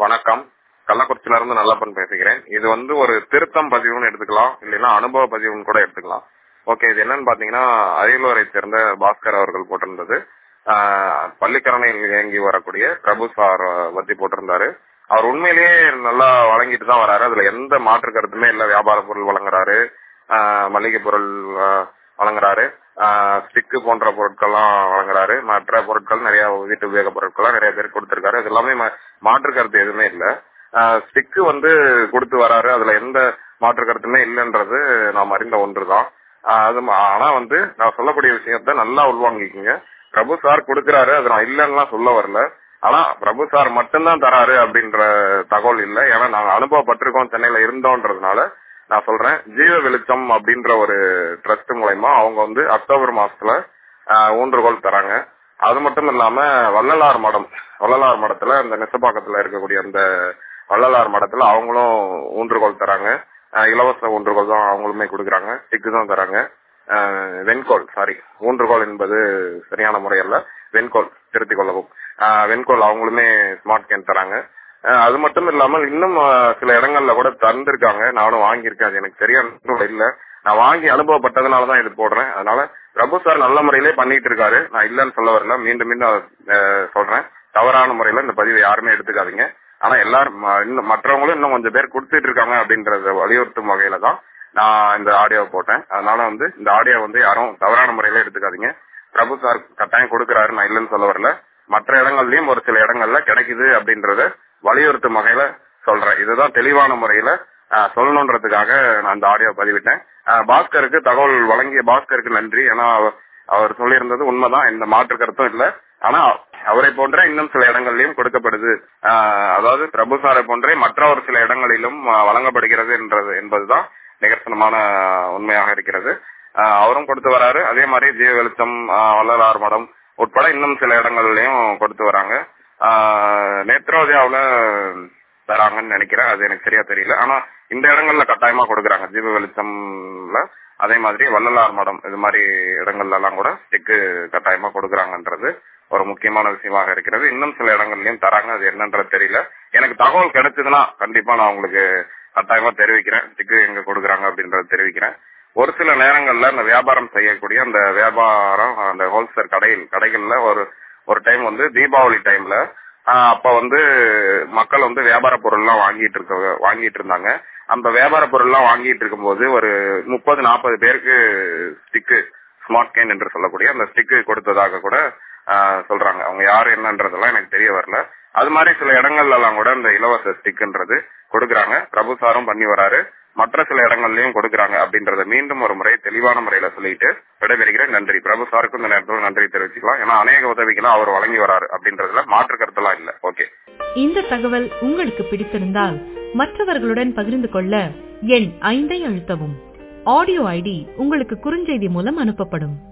வணக்கம் கள்ளக்குறிச்சியில இருந்து நல்லப்பன் பேசுகிறேன் இது வந்து ஒரு திருத்தம் பதிவுன்னு எடுத்துக்கலாம் இல்லைன்னா அனுபவ பதிவுன்னு கூட எடுத்துக்கலாம் ஓகே இது என்னன்னு பாத்தீங்கன்னா அரியலூரை சேர்ந்த பாஸ்கர் அவர்கள் போட்டிருந்தது ஆஹ் பள்ளிக்கரணையில் இயங்கி வரக்கூடிய பிரபு சார் பத்தி போட்டிருந்தாரு அவர் உண்மையிலேயே நல்லா வழங்கிட்டு தான் வராரு அதுல எந்த மாற்று கருத்துமே இல்ல வியாபார பொருள் வழங்குறாரு ஆஹ் மளிகை பொருள் ஆஹ் வழங்குறாரு ஸ்டிக்கு போன்ற பொருட்கள்லாம் வழங்குறாரு மற்ற பொருட்கள் நிறைய வீட்டு உபயோக பொருட்கள்லாம் நிறைய பேர் கொடுத்திருக்காரு அது எல்லாமே மா- மாற்று கருத்து எதுவுமே இல்ல ஸ்டிக்கு வந்து கொடுத்து வராரு அதுல எந்த மாற்று கருத்துமே இல்லைன்றது நாம் அறிந்த ஒன்றுதான் ஆஹ் அது ம- ஆனா வந்து நான் சொல்லக்கூடிய விஷயத்த நல்லா உள்வாங்கிக்கோங்க பிரபு சார் கொடுக்கறாரு அது நான் இல்லைன்னுலாம் சொல்ல வரல ஆனா பிரபு சார் மட்டும்தான் தராரு அப்படின்ற தகவல் இல்ல ஏன்னா நாங்க அனுபவப்பட்டிருக்கோம் சென்னையில இருந்தோன்றதுனால நான் சொல்றேன் ஜீவ வெளிச்சம் அப்படின்ற ஒரு ட்ரஸ்ட் மூலயமா அவங்க வந்து அக்டோபர் மாசத்துல ஆஹ், ஊன்றுகோல் தராங்க அது மட்டும் இல்லாம வள்ளலார் மடம் வள்ளலார் மடத்துல அந்த நெசப்பாக்கத்துல இருக்கக்கூடிய அந்த வள்ளலார் மடத்துல அவங்களும் ஊன்றுகோல் தராங்க ஆஹ், இலவச ஊன்றுகோல் தான் அவங்களுமே கொடுக்குறாங்க ஸ்டிக்கு தான் தராங்க ஆஹ், வெண்கோல் சாரி ஊன்றுகோல் என்பது சரியான முறை அல்ல வெண்கோல் திருத்திக் கொள்ளவும் ஆஹ், வெண்கோல் அவங்களுமே ஸ்மார்ட் கேன் தராங்க ஆஹ், அது மட்டும் இல்லாமல் இன்னும் ஆஹ், சில இடங்கள்ல கூட தந்திருக்காங்க நானும் வாங்கியிருக்கேன் அது எனக்கு சரியா இல்ல நான் வாங்கி அனுபவப்பட்டதுனால தான் இது போடுறேன் அதனால பிரபு சார் நல்ல முறையிலே பண்ணிட்டு இருக்காரு நான் இல்லைன்னு சொல்ல வரல மீண்டும் மீண்டும் ஆஹ், சொல்றேன் தவறான முறையில இந்த பதிவை யாருமே எடுத்துக்காதீங்க ஆனா எல்லாரும் ம- இன்னும் மற்றவங்களும் இன்னும் கொஞ்சம் பேர் கொடுத்துட்டு இருக்காங்க அப்படின்றத வலியுறுத்தும் வகையில தான் நான் இந்த ஆடியோ போட்டேன் அதனால வந்து இந்த ஆடியோ வந்து யாரும் தவறான முறையில எடுத்துக்காதீங்க பிரபு சார் கட்டாயம் கொடுக்கறாரு நான் இல்லைன்னு சொல்ல வரல மற்ற இடங்கள்லயும் ஒரு சில இடங்கள்ல கிடைக்குது அப்படின்றத வலியுறுத்தும் வகையில சொல்றேன் இதுதான் தெளிவான முறையில ஆஹ், சொல்லணுன்றதுக்காக நான் இந்த ஆடியோ பதிவிட்டேன் ஆஹ், பாஸ்கருக்கு தகவல் வழங்கிய பாஸ்கருக்கு நன்றி ஏன்னா அவ- அவர் சொல்லியிருந்தது உண்மைதான் எந்த மாற்று கருத்தும் இல்ல ஆனா அவரை போன்ற இன்னும் சில இடங்களிலும் கொடுக்கப்படுது ஆஹ், அதாவது பிரபு சாரை போன்றே மற்ற ஒரு சில இடங்களிலும் ஆஹ், வழங்கப்படுகிறது என்றது என்பதுதான் நிகர்சனமான உண்மையாக இருக்கிறது ஆஹ், அவரும் கொடுத்து வராரு அதே மாதிரி ஜீவ வெளிச்சம் ஆஹ், வள்ளலார் மடம் உட்பட இன்னும் சில இடங்கள்லயும் கொடுத்து வராங்க ஆஹ், நேத்ரோதயாவுல தராங்கன்னு நினைக்கிறேன் அது எனக்கு சரியா தெரியல ஆனா இந்த இடங்கள்ல கட்டாயமா கொடுக்குறாங்க ஜீவ வெளிச்சம்ல அதே மாதிரி வள்ளலார் மடம் இது மாதிரி இடங்கள்ல எல்லாம் கூட ஸ்டிக்கு கட்டாயமா கொடுக்குறாங்கன்றது ஒரு முக்கியமான விஷயமாக இருக்கிறது இன்னும் சில இடங்கள்லயும் தராங்க அது என்னன்றது தெரியல எனக்கு தகவல் கிடைச்சதுன்னா கண்டிப்பா நான் உங்களுக்கு கட்டாயமா தெரிவிக்கிறேன் ஸ்டிக்கு எங்க கொடுக்குறாங்க அப்படின்றத தெரிவிக்கிறேன் ஒரு சில நேரங்கள்ல இந்த வியாபாரம் செய்யக்கூடிய அந்த வியாபாரம் அந்த ஹோல்சேல் கடையில் கடைகள்ல ஒரு ஒரு டைம் வந்து தீபாவளி டைம்ல ஆஹ் அப்ப வந்து மக்கள் வந்து வியாபார பொருள் எல்லாம் வாங்கிட்டு இருக்க வாங்கிட்டு இருந்தாங்க அந்த வியாபார பொருள் எல்லாம் வாங்கிட்டு இருக்கும்போது ஒரு முப்பது நாற்பது பேருக்கு ஸ்டிக்கு ஸ்மார்ட் கேன் என்று சொல்லக்கூடிய அந்த ஸ்டிக்கு கொடுத்ததாக கூட ஆஹ் சொல்றாங்க அவங்க யாரு என்னன்றதெல்லாம் எனக்கு தெரிய வரல அது மாதிரி சில இடங்கள்ல எல்லாம் கூட இந்த இலவச ஸ்டிக்ன்றது கொடுக்கறாங்க பிரபு சாரும் பண்ணி வராரு மற்ற சில இடங்கள்லயும் கொடுக்கறாங்க அப்படின்றத மீண்டும் ஒரு முறை தெளிவான முறையில சொல்லிட்டு விடைபெறுகிறேன் நன்றி பிரபு சாருக்கும் இந்த நேரத்தில் நன்றி தெரிவிச்சுக்கலாம் ஏன்னா அநேக உதவிகளாம் அவர் வழங்கி வராரு அப்படின்றதுல மாற்று கருத்தெல்லாம் இல்ல ஓகே இந்த தகவல் உங்களுக்கு பிடித்திருந்தால் மற்றவர்களுடன் பகிர்ந்து கொள்ள எண் ஐந்தை அழுத்தவும் ஆடியோ ஐடி உங்களுக்கு குறுஞ்செய்தி மூலம் அனுப்பப்படும்